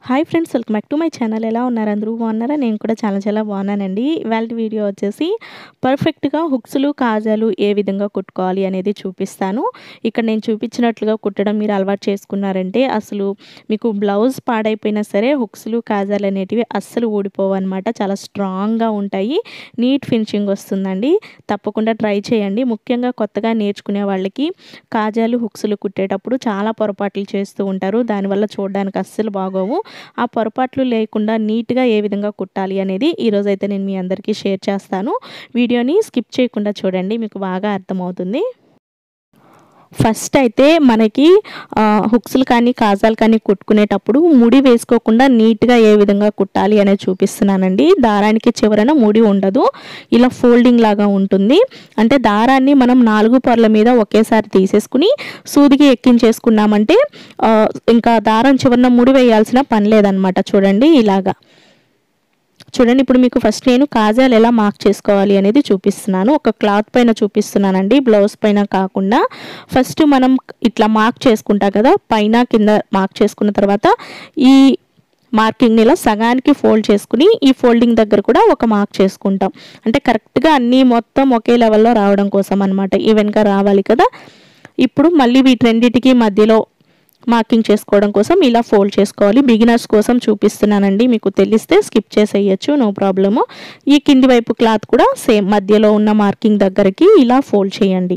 hi friends welcome back to my channel ఎలా ఉన్నారు అందరూ బాగున్నారా నేను కూడా చాలా చాలా బాగున్నానండి ఇవాళ వీడియో వచ్చేసి పర్ఫెక్ట్గా హుక్స్లు కాజాలు ఏ విధంగా కుట్టుకోవాలి అనేది చూపిస్తాను ఇక్కడ నేను చూపించినట్లుగా కుట్టడం మీరు అలవాటు చేసుకున్నారంటే అసలు మీకు బ్లౌజ్ పాడైపోయినా సరే హుక్స్లు కాజాలు అనేటివి అస్సలు ఊడిపోవు అనమాట చాలా స్ట్రాంగ్గా ఉంటాయి నీట్ ఫినిషింగ్ వస్తుందండి తప్పకుండా ట్రై చేయండి ముఖ్యంగా కొత్తగా నేర్చుకునే వాళ్ళకి కాజాలు హుక్స్లు కుట్టేటప్పుడు చాలా పొరపాట్లు చేస్తూ ఉంటారు దానివల్ల చూడడానికి అస్సలు బాగోవు ఆ పొరపాట్లు లేకుండా నీట్గా ఏ విధంగా కుట్టాలి అనేది ఈరోజు అయితే నేను మీ అందరికీ షేర్ చేస్తాను వీడియోని స్కిప్ చేయకుండా చూడండి మీకు బాగా అర్థమవుతుంది ఫస్ట్ అయితే మనకి హుక్స్లు కానీ కాజాలు కానీ కుట్టుకునేటప్పుడు ముడి వేసుకోకుండా నీట్గా ఏ విధంగా కుట్టాలి అనేది చూపిస్తున్నానండి దారానికి చివరన ముడి ఉండదు ఇలా ఫోల్డింగ్ లాగా ఉంటుంది అంటే దారాన్ని మనం నాలుగు పొరల మీద ఒకేసారి తీసేసుకుని సూదికి ఎక్కించేసుకున్నామంటే ఇంకా దారం చివరన ముడి వేయాల్సిన పని లేదనమాట చూడండి ఇలాగా చూడండి ఇప్పుడు మీకు ఫస్ట్ నేను కాజాలు ఎలా మార్క్ చేసుకోవాలి అనేది చూపిస్తున్నాను ఒక క్లాత్ పైన చూపిస్తున్నానండి బ్లౌజ్ పైన కాకుండా ఫస్ట్ మనం ఇట్లా మార్క్ చేసుకుంటాం కదా పైన కింద మార్క్ చేసుకున్న తర్వాత ఈ మార్కింగ్ని ఇలా సగానికి ఫోల్డ్ చేసుకుని ఈ ఫోల్డింగ్ దగ్గర కూడా ఒక మార్క్ చేసుకుంటాం అంటే కరెక్ట్గా అన్నీ మొత్తం ఒకే లెవెల్లో రావడం కోసం అనమాట ఈవెన్గా రావాలి కదా ఇప్పుడు మళ్ళీ వీటి మధ్యలో మార్కింగ్ చేసుకోవడం కోసం ఇలా ఫోల్డ్ చేసుకోవాలి బిగినర్స్ కోసం చూపిస్తున్నానండి మీకు తెలిస్తే స్కిప్ చేసేయచ్చు నో ప్రాబ్లము ఈ కింది వైపు క్లాత్ కూడా సేమ్ మధ్యలో ఉన్న మార్కింగ్ దగ్గరికి ఇలా ఫోల్డ్ చేయండి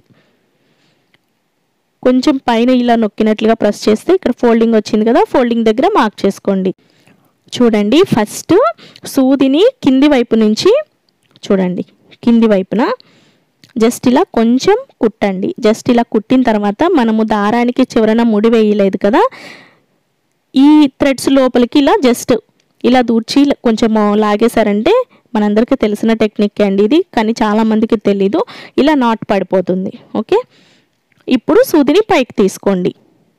కొంచెం పైన ఇలా నొక్కినట్లుగా ప్రెస్ చేస్తే ఇక్కడ ఫోల్డింగ్ వచ్చింది కదా ఫోల్డింగ్ దగ్గర మార్క్ చేసుకోండి చూడండి ఫస్ట్ సూదిని కింది వైపు నుంచి చూడండి కింది వైపున జస్ట్ ఇలా కొంచెం కుట్టండి జస్ట్ ఇలా కుట్టిన తర్వాత మనము దారానికి చివరన ముడి వేయలేదు కదా ఈ థ్రెడ్స్ లోపలికి ఇలా జస్ట్ ఇలా దూర్చి కొంచెం లాగేశారంటే మనందరికీ తెలిసిన టెక్నిక్ అండి ఇది కానీ చాలామందికి తెలీదు ఇలా నాట్ పడిపోతుంది ఓకే ఇప్పుడు సూదిని పైకి తీసుకోండి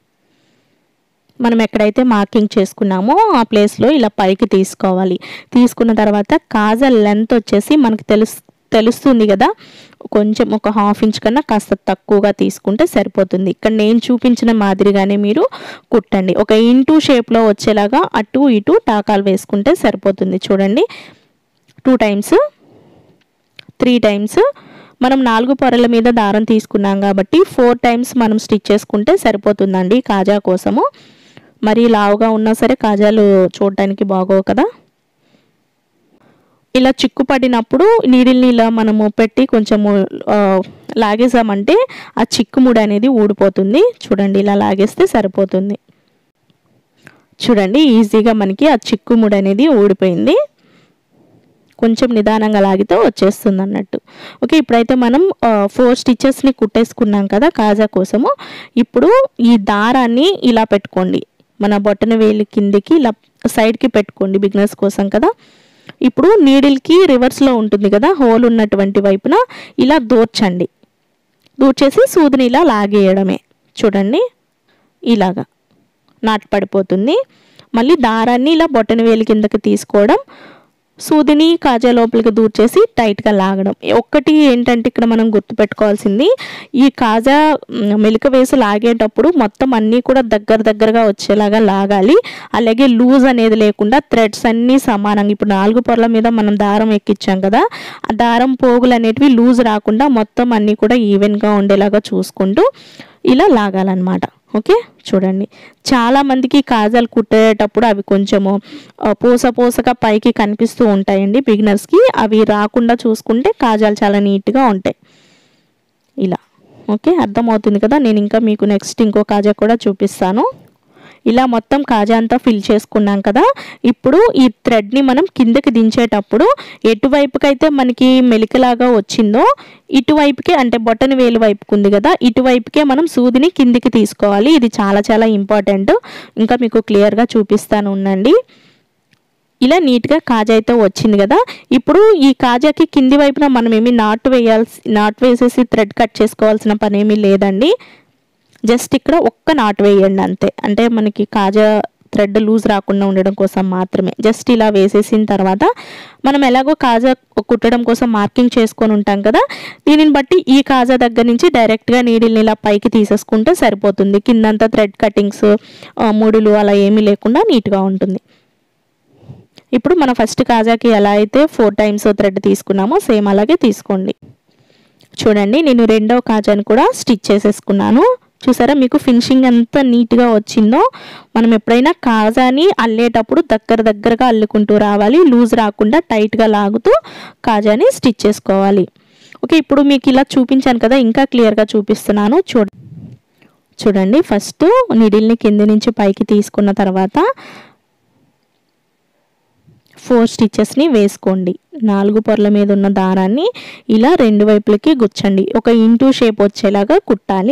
మనం ఎక్కడైతే మార్కింగ్ చేసుకున్నామో ఆ ప్లేస్లో ఇలా పైకి తీసుకోవాలి తీసుకున్న తర్వాత కాజా లెంత్ వచ్చేసి మనకు తెలుసు తెలుస్తుంది కదా కొంచెం ఒక హాఫ్ ఇంచ్ కన్నా కాస్త తక్కువగా తీసుకుంటే సరిపోతుంది ఇక్కడ నేను చూపించిన మాదిరిగానే మీరు కుట్టండి ఒక ఇంటూ షేప్లో వచ్చేలాగా అటు ఇటు టాకాలు వేసుకుంటే సరిపోతుంది చూడండి టూ టైమ్స్ త్రీ టైమ్స్ మనం నాలుగు పొరల మీద దారం తీసుకున్నాం కాబట్టి ఫోర్ టైమ్స్ మనం స్టిచ్ చేసుకుంటే సరిపోతుందండి కాజా కోసము మరి లావుగా ఉన్నా సరే కాజాలు చూడటానికి బాగోవు కదా ఇలా చిక్కు పడినప్పుడు నీడిల్ని ఇలా మనము పెట్టి కొంచెము లాగేసామంటే ఆ చిక్కుముడి అనేది ఊడిపోతుంది చూడండి ఇలా లాగేస్తే సరిపోతుంది చూడండి ఈజీగా మనకి ఆ చిక్కుముడి అనేది ఊడిపోయింది కొంచెం నిదానంగా లాగితే వచ్చేస్తుంది అన్నట్టు ఓకే ఇప్పుడైతే మనం ఫోర్ స్టిచెస్ని కుట్టేసుకున్నాం కదా కాజా కోసము ఇప్పుడు ఈ దారాన్ని ఇలా పెట్టుకోండి మన బొట్టన వేలి కిందికి ఇలా సైడ్కి పెట్టుకోండి బిగినర్స్ కోసం కదా ఇప్పుడు నీడిల్కి రివర్స్లో ఉంటుంది కదా హోల్ ఉన్నటువంటి వైపున ఇలా దూర్చండి దూర్చేసి సూదిని ఇలా లాగేయడమే చూడండి ఇలాగా నాటు పడిపోతుంది మళ్ళీ దారాన్ని ఇలా బొట్టన వేలి కిందకి తీసుకోవడం సూదిని కాజా లోపలికి దూర్చేసి టైట్గా లాగడం ఒక్కటి ఏంటంటే ఇక్కడ మనం గుర్తుపెట్టుకోవాల్సింది ఈ కాజా మెలిక వేసి లాగేటప్పుడు మొత్తం అన్నీ కూడా దగ్గర దగ్గరగా వచ్చేలాగా లాగాలి అలాగే లూజ్ అనేది లేకుండా థ్రెడ్స్ అన్నీ సమానంగా ఇప్పుడు నాలుగు పొరల మీద మనం దారం ఎక్కించాం కదా ఆ దారం పోగులు అనేటివి లూజ్ రాకుండా మొత్తం అన్నీ కూడా ఈవెన్గా ఉండేలాగా చూసుకుంటూ ఇలా లాగాలన్నమాట ఓకే చూడండి చాలామందికి కాజాలు కుట్టేటప్పుడు అవి కొంచెము పూస పూసగా పైకి కనిపిస్తూ ఉంటాయండి బిగినర్స్కి అవి రాకుండా చూసుకుంటే కాజాలు చాలా నీట్గా ఉంటాయి ఇలా ఓకే అర్థమవుతుంది కదా నేను ఇంకా మీకు నెక్స్ట్ ఇంకో కాజా కూడా చూపిస్తాను ఇలా మొత్తం కాజా అంతా ఫిల్ చేసుకున్నాం కదా ఇప్పుడు ఈ థ్రెడ్ని మనం కిందకి దించేటప్పుడు ఎటువైపుకైతే మనకి మెలికలాగా వచ్చిందో ఇటువైపుకే అంటే బొట్టని వేలు వైపుకు ఉంది కదా ఇటువైపుకే మనం సూదిని కిందికి తీసుకోవాలి ఇది చాలా చాలా ఇంపార్టెంట్ ఇంకా మీకు క్లియర్గా చూపిస్తాను ఉండండి ఇలా నీట్గా కాజా అయితే వచ్చింది కదా ఇప్పుడు ఈ కాజాకి కింది వైపున మనం ఏమి నాటు వేయాల్సి నాటు వేసేసి థ్రెడ్ కట్ చేసుకోవాల్సిన పని ఏమీ లేదండి జస్ట్ ఇక్కడ ఒక్క నాటు వేయండి అంతే అంటే మనకి కాజా థ్రెడ్ లూజ్ రాకుండా ఉండడం కోసం మాత్రమే జస్ట్ ఇలా వేసేసిన తర్వాత మనం ఎలాగో కాజా కుట్టడం కోసం మార్కింగ్ చేసుకొని ఉంటాం కదా దీనిని బట్టి ఈ కాజా దగ్గర నుంచి డైరెక్ట్గా నీడిల్ని ఇలా పైకి తీసేసుకుంటే సరిపోతుంది కిందంతా థ్రెడ్ కటింగ్స్ ముడులు అలా ఏమీ లేకుండా నీట్గా ఉంటుంది ఇప్పుడు మన ఫస్ట్ కాజాకి ఎలా అయితే ఫోర్ టైమ్స్ థ్రెడ్ తీసుకున్నామో సేమ్ అలాగే తీసుకోండి చూడండి నేను రెండో కాజాని కూడా స్టిచ్ చేసేసుకున్నాను చూసారా మీకు ఫినిషింగ్ ఎంత నీట్గా వచ్చిందో మనం ఎప్పుడైనా కాజాని అల్లేటప్పుడు దగ్గర దగ్గరగా అల్లుకుంటూ రావాలి లూజ్ రాకుండా టైట్గా లాగుతూ కాజాని స్టిచ్ చేసుకోవాలి ఓకే ఇప్పుడు మీకు ఇలా చూపించాను కదా ఇంకా క్లియర్గా చూపిస్తున్నాను చూడ చూడండి ఫస్ట్ నిడిల్ని కింది నుంచి పైకి తీసుకున్న తర్వాత ఫోర్ స్టిచెస్ని వేసుకోండి నాలుగు పొరల మీద ఉన్న దారాన్ని ఇలా రెండు వైపులకి గుచ్చండి ఒక ఇంటూ షేప్ వచ్చేలాగా కుట్టాలి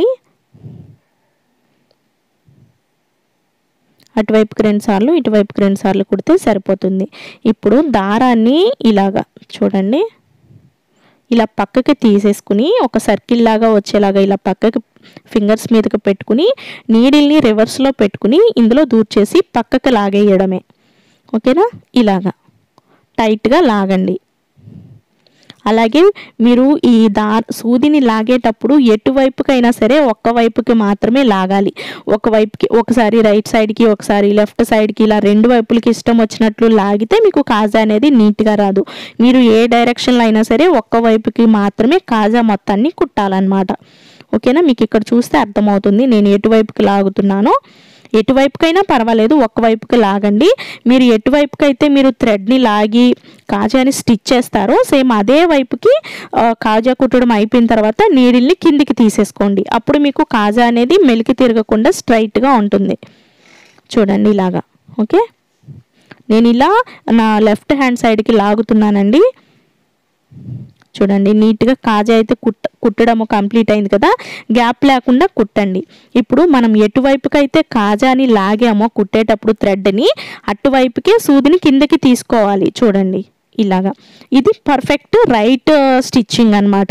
అటువైపుకి రెండు సార్లు ఇటువైపుకి రెండు సార్లు కుడితే సరిపోతుంది ఇప్పుడు దారాన్ని ఇలాగా చూడండి ఇలా పక్కకి తీసేసుకుని ఒక సర్కిల్ లాగా వచ్చేలాగా ఇలా పక్కకి ఫింగర్స్ మీదకి పెట్టుకుని నీడిల్ని రివర్స్లో పెట్టుకుని ఇందులో దూర్చేసి పక్కకి లాగేయడమే ఓకేనా ఇలాగా టైట్గా లాగండి అలాగే మీరు ఈ దా సూదిని లాగేటప్పుడు ఎటువైపుకైనా సరే ఒక్క వైపుకి మాత్రమే లాగాలి ఒకవైపుకి ఒకసారి రైట్ సైడ్కి ఒకసారి లెఫ్ట్ సైడ్కి ఇలా రెండు వైపులకి ఇష్టం వచ్చినట్లు లాగితే మీకు కాజా అనేది నీట్గా రాదు మీరు ఏ డైరెక్షన్లో అయినా సరే ఒక్క వైపుకి మాత్రమే కాజా మొత్తాన్ని కుట్టాలన్నమాట ఓకేనా మీకు ఇక్కడ చూస్తే అర్థమవుతుంది నేను ఎటువైపుకి లాగుతున్నానో ఎటువైపుకైనా పర్వాలేదు ఒకవైపుకి లాగండి మీరు ఎటువైపుకి అయితే మీరు థ్రెడ్ని లాగి కాజాని స్టిచ్ చేస్తారో సేమ్ అదే వైపుకి ఆ, కాజా కుట్టడం అయిపోయిన తర్వాత నీడిల్ని కిందికి తీసేసుకోండి అప్పుడు మీకు కాజా అనేది మెలికి తిరగకుండా స్ట్రైట్గా ఉంటుంది చూడండి ఇలాగా ఓకే నేను ఇలా నా లెఫ్ట్ హ్యాండ్ సైడ్కి లాగుతున్నానండి చూడండి నీట్గా కాజా అయితే కుట్ట కుట్టడము కంప్లీట్ అయింది కదా గ్యాప్ లేకుండా కుట్టండి ఇప్పుడు మనం ఎటువైపుకి అయితే కాజాని లాగామో కుట్టేటప్పుడు థ్రెడ్ని అటువైపుకే సూదిని కిందకి తీసుకోవాలి చూడండి ఇలాగా ఇది పర్ఫెక్ట్ రైట్ స్టిచ్చింగ్ అన్నమాట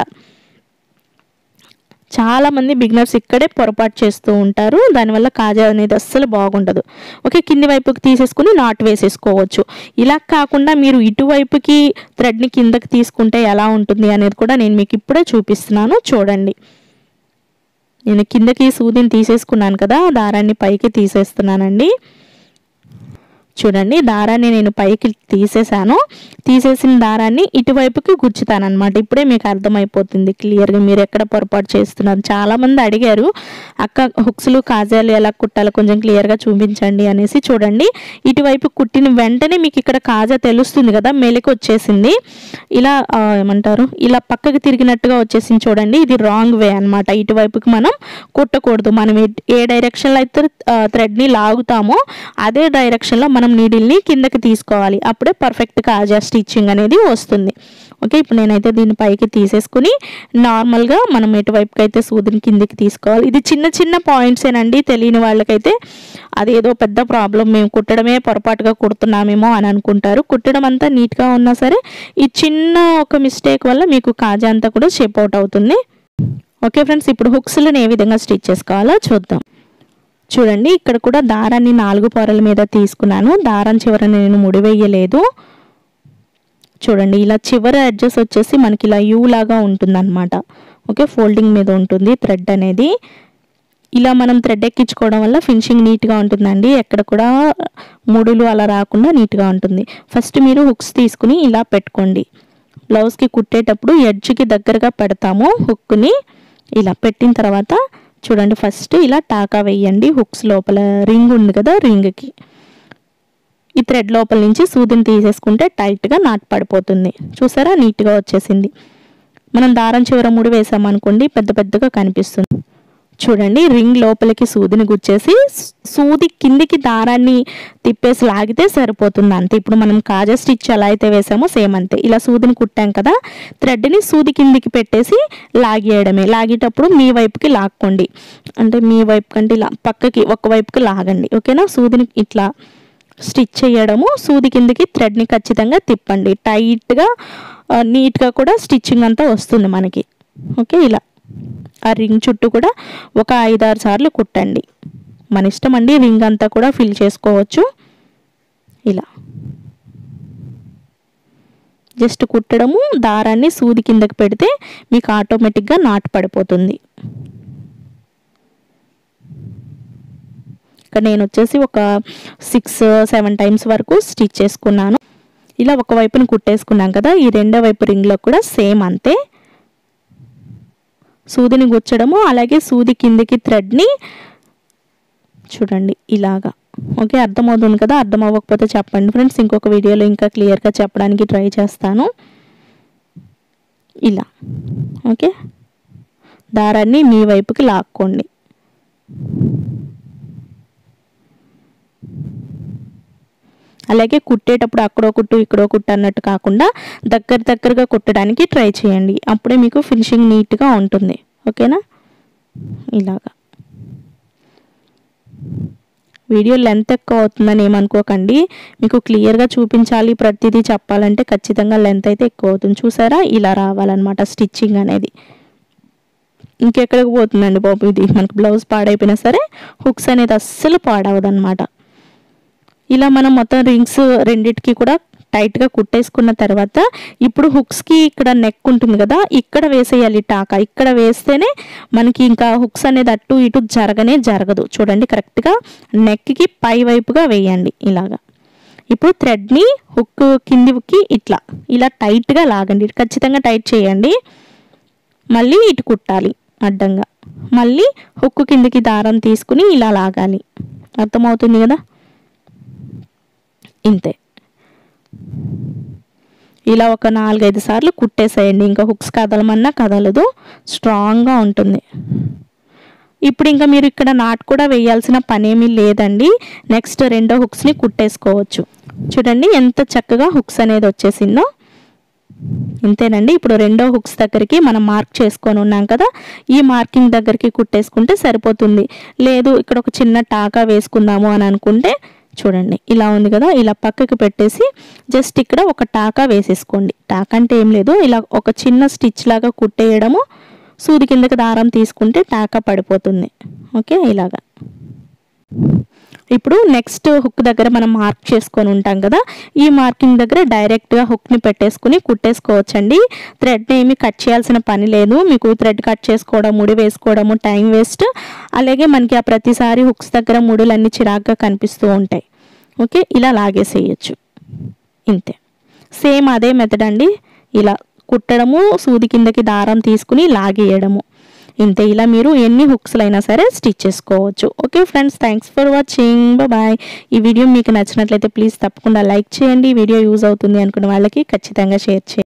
చాలా మంది బిగినర్స్ ఇక్కడే పొరపాటు చేస్తూ ఉంటారు దానివల్ల కాజా అనేది అస్సలు బాగుండదు ఓకే కింది వైపుకి తీసేసుకుని నాట్ వేసేసుకోవచ్చు ఇలా కాకుండా మీరు ఇటువైపుకి థ్రెడ్ని కిందకి తీసుకుంటే ఎలా ఉంటుంది అనేది కూడా నేను మీకు ఇప్పుడే చూపిస్తున్నాను చూడండి నేను కిందకి సూదిని తీసేసుకున్నాను కదా దారాన్ని పైకి తీసేస్తున్నానండి చూడండి దారాన్ని నేను పైకి తీసేసాను తీసేసిన దారాన్ని ఇటువైపుకి గుచ్చుతానమాట ఇప్పుడే మీకు అర్థమైపోతుంది క్లియర్గా మీరు ఎక్కడ పొరపాటు చేస్తున్నారు చాలామంది అడిగారు అక్క హుక్స్లు కాజాలు ఎలా కుట్టాలో కొంచెం క్లియర్గా చూపించండి అనేసి చూడండి ఇటువైపు కుట్టిన వెంటనే మీకు ఇక్కడ కాజా తెలుస్తుంది కదా మెలికి వచ్చేసింది ఇలా ఆ, ఏమంటారు ఇలా పక్కకి తిరిగినట్టుగా వచ్చేసింది చూడండి ఇది రాంగ్ వే అన్నమాట ఇటువైపుకి మనం కుట్టకూడదు మనం ఏ- ఏ డైరెక్షన్లో అయితే థ్రెడ్ని లాగుతామో అదే డైరెక్షన్లో మనం నీడిల్ని కిందకి తీసుకోవాలి అప్పుడే పర్ఫెక్ట్ కాజా స్టిచ్చింగ్ అనేది వస్తుంది ఓకే ఇప్పుడు నేనైతే దీన్ని పైకి తీసేసుకుని నార్మల్గా మనం ఎటువైపుకి అయితే సూదిని కిందికి తీసుకోవాలి ఇది చిన్న చిన్న పాయింట్సేనండి తెలియని వాళ్ళకైతే అదేదో పెద్ద ప్రాబ్లం మేము కుట్టడమే పొరపాటుగా కుడుతున్నామేమో అని అనుకుంటారు కుట్టడం అంతా నీట్గా ఉన్నా సరే ఈ చిన్న ఒక మిస్టేక్ వల్ల మీకు కాజా అంతా కూడా షేప్ అవుట్ అవుతుంది ఓకే ఫ్రెండ్స్ ఇప్పుడు హుక్స్లను ఏ విధంగా స్టిచ్ చేసుకోవాలో చూద్దాం చూడండి ఇక్కడ కూడా దారాన్ని నాలుగు పొరల మీద తీసుకున్నాను దారం చివరన నేను ముడివేయలేదు చూడండి ఇలా చివరి అడ్జస్ట్ వచ్చేసి మనకి ఇలా యూ లాగా ఉంటుందన్నమాట ఓకే ఫోల్డింగ్ మీద ఉంటుంది థ్రెడ్ అనేది ఇలా మనం థ్రెడ్ ఎక్కించుకోవడం వల్ల ఫినిషింగ్ నీట్గా ఉంటుందండి ఎక్కడ కూడా ముడులు అలా రాకుండా నీట్గా ఉంటుంది ఫస్ట్ మీరు హుక్స్ తీసుకుని ఇలా పెట్టుకోండి బ్లౌజ్కి కుట్టేటప్పుడు ఎడ్జ్కి దగ్గరగా పెడతాము హుక్ని ఇలా పెట్టిన తర్వాత చూడండి ఫస్ట్ ఇలా టాకా వేయండి హుక్స్ లోపల రింగ్ ఉంది కదా రింగ్కి ఈ థ్రెడ్ లోపల నుంచి సూదిని తీసేసుకుంటే టైట్గా నాటు పడిపోతుంది చూసారా నీట్గా వచ్చేసింది మనం దారం చివర ముడి వేసామనుకోండి పెద్ద పెద్దగా కనిపిస్తుంది చూడండి రింగ్ లోపలికి సూదిని గుచ్చేసి స్- సూది కిందికి దారాన్ని తిప్పేసి లాగితే సరిపోతుంది అంతే ఇప్పుడు మనం కాజా స్టిచ్ ఎలా అయితే వేసామో సేమ్ అంతే ఇలా సూదిని కుట్టాం కదా థ్రెడ్ని సూది కిందికి పెట్టేసి లాగేయడమే లాగేటప్పుడు మీ వైపుకి లాక్కోండి అంటే మీ వైపు కంటే ఇలా పక్కకి ఒక వైపుకి లాగండి ఓకేనా సూదిని ఇట్లా స్టిచ్ చేయడము సూది కిందకి థ్రెడ్ని ఖచ్చితంగా తిప్పండి టైట్గా ఆ, నీట్గా కూడా స్టిచ్చింగ్ అంతా వస్తుంది మనకి ఓకే ఇలా ఆ రింగ్ చుట్టూ కూడా ఒక ఐదారు సార్లు కుట్టండి మన ఇష్టం అండి రింగ్ అంతా కూడా ఫిల్ చేసుకోవచ్చు ఇలా జస్ట్ కుట్టడము దారాన్ని సూది కిందకి పెడితే మీకు ఆటోమేటిక్గా నాటు పడిపోతుంది ఇక్కడ నేను వచ్చేసి ఒక సిక్స్ సెవెన్ టైమ్స్ వరకు స్టిచ్ చేసుకున్నాను ఇలా ఒక వైపుని కుట్టేసుకున్నాం కదా ఈ రెండో వైపు రింగ్లో కూడా సేమ్ అంతే సూదిని గుచ్చడము అలాగే సూది కిందికి థ్రెడ్ని చూడండి ఇలాగా ఓకే అర్థమవుతుంది కదా అర్థం అవ్వకపోతే చెప్పండి ఫ్రెండ్స్ ఇంకొక వీడియోలో ఇంకా క్లియర్గా చెప్పడానికి ట్రై చేస్తాను ఇలా ఓకే దారాన్ని మీ వైపుకి లాక్కోండి అలాగే కుట్టేటప్పుడు అక్కడో కుట్టు ఇక్కడో కుట్టు అన్నట్టు కాకుండా దగ్గర దగ్గరగా కుట్టడానికి ట్రై చేయండి అప్పుడే మీకు ఫినిషింగ్ నీట్గా ఉంటుంది ఓకేనా ఇలాగా వీడియో లెంత్ ఎక్కువ అవుతుందని ఏమనుకోకండి మీకు క్లియర్గా చూపించాలి ప్రతిదీ చెప్పాలంటే ఖచ్చితంగా లెంత్ అయితే ఎక్కువ అవుతుంది చూసారా ఇలా రావాలన్నమాట స్టిచ్చింగ్ అనేది ఇంకెక్కడికి పోతుందండి బాబు ఇది మనకు బ్లౌజ్ పాడైపోయినా సరే హుక్స్ అనేది అస్సలు పాడవదన్నమాట ఇలా మనం మొత్తం రింగ్స్ రెండిటికి కూడా టైట్గా కుట్టేసుకున్న తర్వాత ఇప్పుడు హుక్స్కి ఇక్కడ నెక్ ఉంటుంది కదా ఇక్కడ వేసేయాలి టాకా ఇక్కడ వేస్తేనే మనకి ఇంకా హుక్స్ అనేది అటు ఇటు జరగనే జరగదు చూడండి కరెక్ట్గా నెక్కి పై వైపుగా వేయండి ఇలాగా ఇప్పుడు థ్రెడ్ని హుక్ కిందికి ఇట్లా ఇలా టైట్గా లాగండి ఖచ్చితంగా టైట్ చేయండి మళ్ళీ ఇటు కుట్టాలి అడ్డంగా మళ్ళీ హుక్కు కిందికి దారం తీసుకుని ఇలా లాగాలి అర్థమవుతుంది కదా ఇంతే ఇలా ఒక నాలుగైదు సార్లు కుట్టేసేయండి ఇంకా హుక్స్ కదలమన్నా కదలదు స్ట్రాంగ్గా ఉంటుంది ఇప్పుడు ఇంకా మీరు ఇక్కడ నాట్ కూడా వేయాల్సిన పనేమీ లేదండి నెక్స్ట్ రెండో హుక్స్ని కుట్టేసుకోవచ్చు చూడండి ఎంత చక్కగా హుక్స్ అనేది వచ్చేసిందో ఇంతేనండి ఇప్పుడు రెండో హుక్స్ దగ్గరికి మనం మార్క్ చేసుకొని ఉన్నాం కదా ఈ మార్కింగ్ దగ్గరికి కుట్టేసుకుంటే సరిపోతుంది లేదు ఇక్కడ ఒక చిన్న టాకా వేసుకుందాము అని అనుకుంటే చూడండి ఇలా ఉంది కదా ఇలా పక్కకి పెట్టేసి జస్ట్ ఇక్కడ ఒక టాకా వేసేసుకోండి టాకా అంటే ఏం లేదు ఇలా ఒక చిన్న స్టిచ్ లాగా కుట్టేయడము సూది కిందకి దారం తీసుకుంటే టాకా పడిపోతుంది ఓకే ఇలాగా ఇప్పుడు నెక్స్ట్ హుక్ దగ్గర మనం మార్క్ చేసుకొని ఉంటాం కదా ఈ మార్కింగ్ దగ్గర డైరెక్ట్గా హుక్ని పెట్టేసుకుని కుట్టేసుకోవచ్చండి థ్రెడ్ ఏమి కట్ చేయాల్సిన పని లేదు మీకు థ్రెడ్ కట్ చేసుకోవడం ముడి వేసుకోవడము టైం వేస్ట్ అలాగే మనకి ఆ ప్రతిసారి హుక్స్ దగ్గర ముడులన్నీ చిరాగ్గా కనిపిస్తూ ఉంటాయి ఓకే ఇలా లాగేసేయచ్చు ఇంతే సేమ్ అదే మెథడ్ అండి ఇలా కుట్టడము సూది కిందకి దారం తీసుకుని లాగేయడము ఇంతే ఇలా మీరు ఎన్ని హుక్స్లైనా సరే స్టిచ్ చేసుకోవచ్చు okay friends thanks for watching bye ఈ వీడియో మీకు నచ్చినట్లయితే ప్లీజ్ తప్పకుండా లైక్ చేయండి వీడియో యూజ్ అవుతుంది అనుకున్న వాళ్ళకి ఖచ్చితంగా షేర్ చేయండి